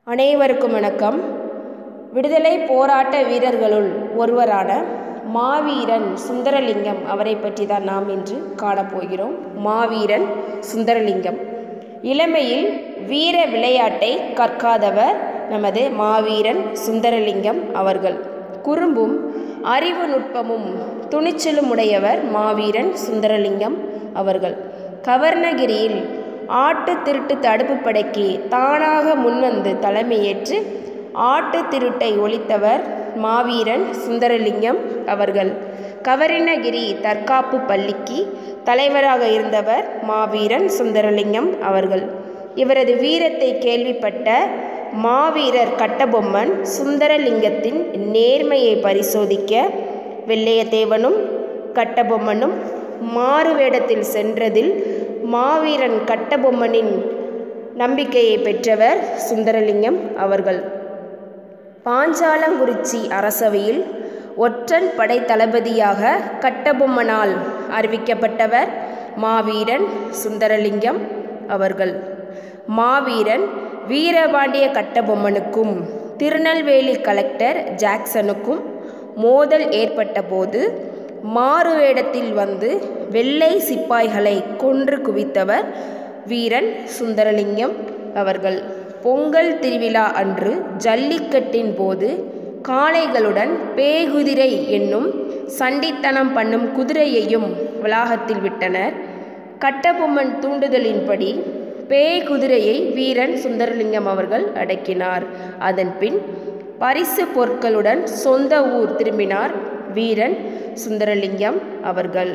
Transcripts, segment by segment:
அனைவருக்கும் வணக்கம் விடுதலை போராட்ட வீரர்களுள் ஒருவரான மாவீரன் சுந்தரலிங்கம் அவரை பற்றி தான் நாம் இன்று காணப்போகிறோம் மாவீரன் சுந்தரலிங்கம் இளமையில் வீர விளையாட்டை கற்காதவர் நமது மாவீரன் சுந்தரலிங்கம் அவர்கள் குறும்பும் அறிவு நுட்பமும் துணிச்சலும் உடையவர் மாவீரன் சுந்தரலிங்கம் அவர்கள் கவர்ணகிரியில் ஆட்டு திருட்டு தடுப்பு படைக்கு தானாக முன்வந்து தலைமையேற்று ஆட்டு திருட்டை ஒழித்தவர் மாவீரன் சுந்தரலிங்கம் அவர்கள் கவர்ணகிரி தற்காப்பு பள்ளிக்கு தலைவராக இருந்தவர் மாவீரன் சுந்தரலிங்கம் அவர்கள் இவரது வீரத்தை கேள்விப்பட்ட மாவீரர் கட்டபொம்மன் சுந்தரலிங்கத்தின் நேர்மையை பரிசோதிக்க வெள்ளையத்தேவனும் கட்டபொம்மனும் மாறுவேடத்தில் சென்றதில் மாவீரன் கட்டபொம்மனின் நம்பிக்கையை பெற்றவர் சுந்தரலிங்கம் அவர்கள் பாஞ்சாலங்குறிச்சி அரசவையில் ஒற்றன் படை தளபதியாக கட்டபொம்மனால் அறிவிக்கப்பட்டவர் மாவீரன் சுந்தரலிங்கம் அவர்கள் மாவீரன் வீரபாண்டிய கட்டபொம்மனுக்கும் திருநெல்வேலி கலெக்டர் ஜாக்சனுக்கும் மோதல் ஏற்பட்டபோது மாறுவேடத்தில் வந்து வெள்ளை சிப்பாய்களை கொன்று குவித்தவர் வீரன் சுந்தரலிங்கம் அவர்கள் பொங்கல் திருவிழா அன்று ஜல்லிக்கட்டின் போது காளைகளுடன் பேகுதிரை என்னும் சண்டித்தனம் பண்ணும் குதிரையையும் வளாகத்தில் விட்டனர் கட்டபொம்மன் தூண்டுதலின்படி பேய் குதிரையை வீரன் சுந்தரலிங்கம் அவர்கள் அடக்கினார் அதன் பின் பரிசு பொருட்களுடன் சொந்த ஊர் திரும்பினார் வீரன் சுந்தரலிங்கம் அவர்கள்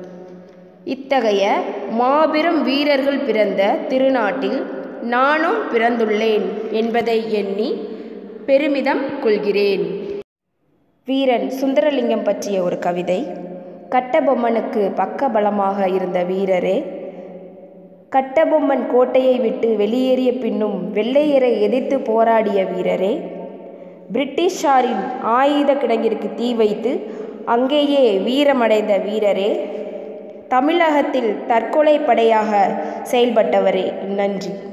இத்தகைய மாபெரும் வீரர்கள் பிறந்த திருநாட்டில் நானும் பிறந்துள்ளேன் என்பதை எண்ணி பெருமிதம் கொள்கிறேன் வீரன் சுந்தரலிங்கம் பற்றிய ஒரு கவிதை கட்டபொம்மனுக்கு பக்கபலமாக இருந்த வீரரே கட்டபொம்மன் கோட்டையை விட்டு வெளியேறிய பின்னும் வெள்ளையரை எதிர்த்து போராடிய வீரரே பிரிட்டிஷாரின் ஆயுத கிடங்கிற்கு தீ வைத்து அங்கேயே வீரமடைந்த வீரரே தமிழகத்தில் தற்கொலை படையாக செயல்பட்டவரே நன்றி